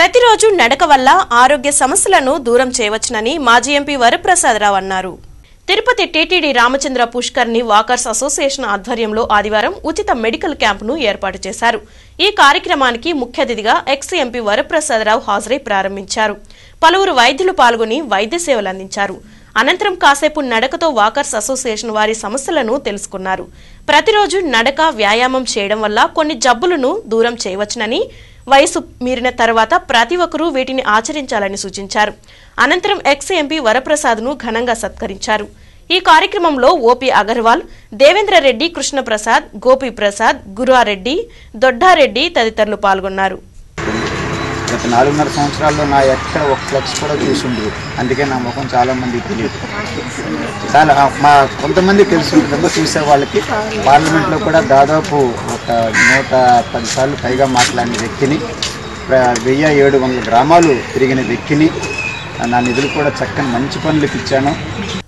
ప్రతిరోజు నడక వల్ల ఆరోగ్య సమస్యలను దూరం చేయవచ్చునని మాజీ ఎంపీ వరప్రసాదరావు అన్నారు Tirupati TTD Ramachandra Pushkarini walkers association ఆధ్వర్యంలో ఆదివారం ఉచిత మెడికల్ క్యాంపును ఏర్పాటు చేశారు ఈ కార్యక్రమానికి ముఖ్య అతిథిగా ఎక్స్ ఎంపీ వరప్రసాదరావు హాజరై ప్రారంభించారు పలువురు వైద్యులు పాల్గొని వైద్య సేవలు అందించారు అనంతరం కాసేపు నడకతో వాకర్స్ అసోసియేషన్ వారి సమస్యలను తెలుసుకున్నారు ప్రతిరోజు నడక వ్యాయామం చేయడం వల్ల కొన్ని జబ్బులను దూరం చేయవచ్చునని వయసు మీరిన తర్వాత ప్రతి ఒక్కరూ వీటిని ఆచరించాలని సూచించారు అనంతరం ఎక్స్ ఎంపీ వరప్రసాద్ను ఘనంగా సత్కరించారు ఈ కార్యక్రమంలో ఓపీ అగర్వాల్ దేవేంద్ర రెడ్డి కృష్ణప్రసాద్ గోపి ప్రసాద్ గురారెడ్డి దొడ్డారెడ్డి తదితరులు పాల్గొన్నారు గత నాలుగున్నర సంవత్సరాల్లో నా ఎక్కడ ఒక ఫ్లెక్స్ కూడా చూసి ఉండదు అందుకే నా ముఖం చాలా మందికి తెలియదు చాలా ఆ, మా కొంతమంది తెలిసి ఉంటుందో చూసే వాళ్ళకి పార్లమెంట్లో కూడా దాదాపు ఒక నూట పది సార్లు పైగా మాట్లాడిన వ్యక్తిని ప్ర- వెయ్యి ఏడు వందల గ్రామాలు తిరిగిన వ్యక్తిని నా నిధులు కూడా చక్కని మంచి పనులకు ఇచ్చాను